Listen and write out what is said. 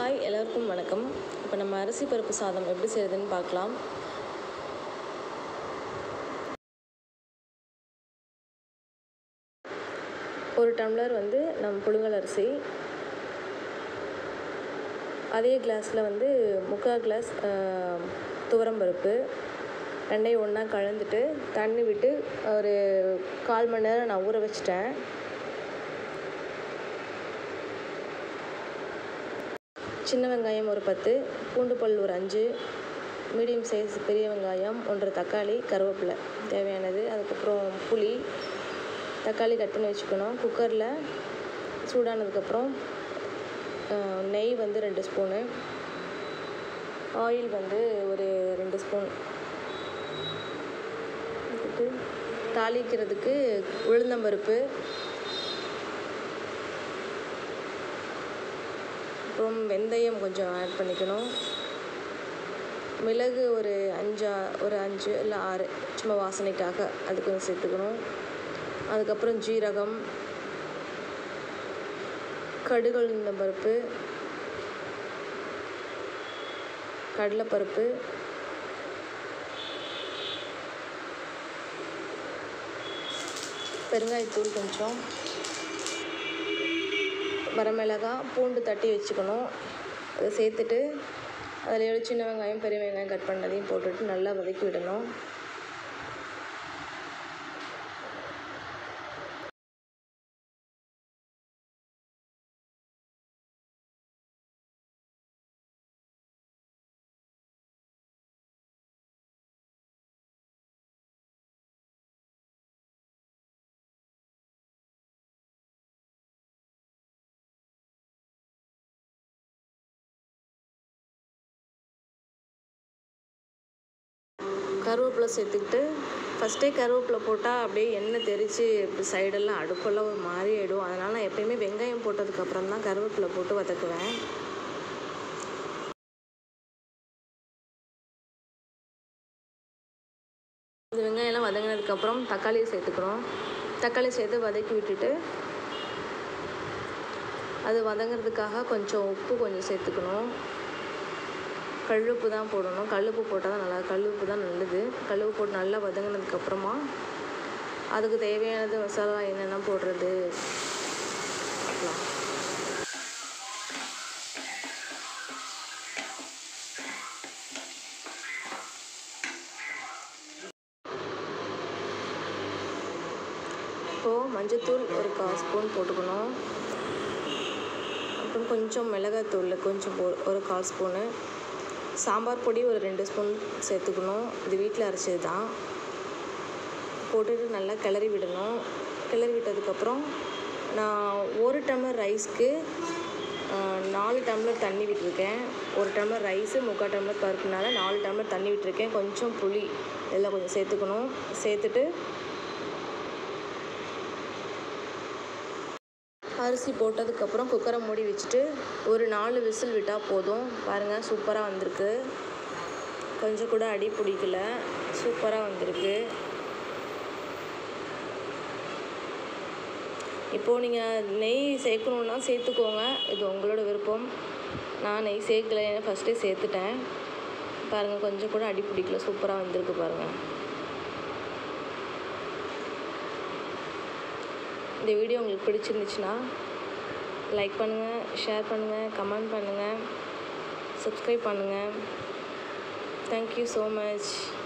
hi எல்லோருக்கும் வணக்கம் இப்போ நம்ம அரிசி பருப்பு சாதம் எப்படி செய்கிறதுன்னு பார்க்கலாம் ஒரு டம்ளர் வந்து நம்ம புழுங்கல் அரிசி அதே கிளாஸில் வந்து முக்கால் கிளாஸ் துவரம்பருப்பு ரெண்டையும் ஒன்றா கலந்துட்டு தண்ணி விட்டு ஒரு கால் மணி நேரம் நான் ஊற வச்சிட்டேன் சின்ன வெங்காயம் ஒரு பத்து பூண்டு பல் ஒரு அஞ்சு மீடியம் சைஸ் பெரிய வெங்காயம் ஒன்றரை தக்காளி கருவேப்பிலை தேவையானது அதுக்கப்புறம் புளி தக்காளி கட் பண்ணி வச்சுக்கணும் குக்கரில் சூடானதுக்கப்புறம் நெய் வந்து ரெண்டு ஸ்பூனு ஆயில் வந்து ஒரு ரெண்டு ஸ்பூன் வந்துட்டு தாளிக்கிறதுக்கு உளுந்தம்பருப்பு அப்புறம் வெந்தயம் கொஞ்சம் ஆட் பண்ணிக்கணும் மிளகு ஒரு அஞ்சா ஒரு அஞ்சு இல்லை ஆறு சும்மா வாசனைக்காக அது கொஞ்சம் சேர்த்துக்கணும் அதுக்கப்புறம் ஜீரகம் கடுகு உளுந்தம் பருப்பு கடலைப்பருப்பு பெருங்காயத்தூள் கொஞ்சம் வரமிளகா பூண்டு தட்டி வச்சுக்கணும் அதை சேர்த்துட்டு அதில் சின்ன வெங்காயம் பெரிய வெங்காயம் கட் பண்ணதையும் போட்டுட்டு நல்லா வதக்கி விடணும் கருவேப்பிலை சேர்த்துக்கிட்டு ஃபஸ்ட்டே கருவேப்பிலை போட்டால் அப்படியே எண்ணெய் தெரித்து இப்படி சைடெல்லாம் அடுப்பெல்லாம் ஒரு மாதிரி ஆகிடும் அதனால் நான் எப்பயுமே வெங்காயம் போட்டதுக்கப்புறம் தான் கருவேப்பிலை போட்டு வதக்குவேன் இந்த வெங்காயம்லாம் வதங்கினதுக்கப்புறம் தக்காளியை சேர்த்துக்கிறோம் தக்காளி சேர்த்து வதக்கி விட்டுட்டு அது வதங்கிறதுக்காக கொஞ்சம் உப்பு கொஞ்சம் சேர்த்துக்கணும் கல்லுப்பு தான் போடணும் கல்லுப்பு போட்டால் தான் நல்லா கல்லுப்பு தான் நல்லது கல்லுப்பு போட்டு நல்லா வதங்கினதுக்கப்புறமா அதுக்கு தேவையானது மசாலா என்னென்ன போடுறது பார்க்கலாம் இப்போது மஞ்சத்தூள் ஒரு கால் ஸ்பூன் போட்டுக்கணும் அப்புறம் கொஞ்சம் மிளகாத்தூள் கொஞ்சம் போ ஒரு கால் ஸ்பூனு சாம்பார் பொடி ஒரு ரெண்டு ஸ்பூன் சேர்த்துக்கணும் இது வீட்டில் அரைச்சது தான் போட்டுட்டு நல்லா கிளறி விடணும் கிளறி விட்டதுக்கப்புறம் நான் ஒரு டம்ளர் ரைஸ்க்கு நாலு டம்ளர் தண்ணி விட்டுருக்கேன் ஒரு டம்ளர் ரைஸு முக்கால் டம்ளர் பருப்புனால நாலு டம்ளர் தண்ணி விட்டுருக்கேன் கொஞ்சம் புளி இதெல்லாம் கொஞ்சம் சேர்த்துக்கணும் சேர்த்துட்டு அரிசி போட்டதுக்கப்புறம் குக்கரை மூடி வச்சுட்டு ஒரு நாலு விசில் விட்டால் போதும் பாருங்கள் சூப்பராக வந்திருக்கு கொஞ்சம் கூட அடி பிடிக்கல சூப்பராக வந்திருக்கு இப்போது நீங்கள் நெய் சேர்க்கணுன்னா சேர்த்துக்கோங்க இது உங்களோட விருப்பம் நான் நெய் சேர்க்கல ஏன்னா ஃபஸ்ட்டே சேர்த்துட்டேன் பாருங்கள் கொஞ்சம் கூட அடி பிடிக்கல சூப்பராக வந்திருக்கு பாருங்கள் இந்த வீடியோ உங்களுக்கு பிடிச்சிருந்துச்சுன்னா லைக் பண்ணுங்கள் ஷேர் பண்ணுங்கள் கமெண்ட் பண்ணுங்கள் சப்ஸ்கிரைப் பண்ணுங்கள் தேங்க்யூ ஸோ மச்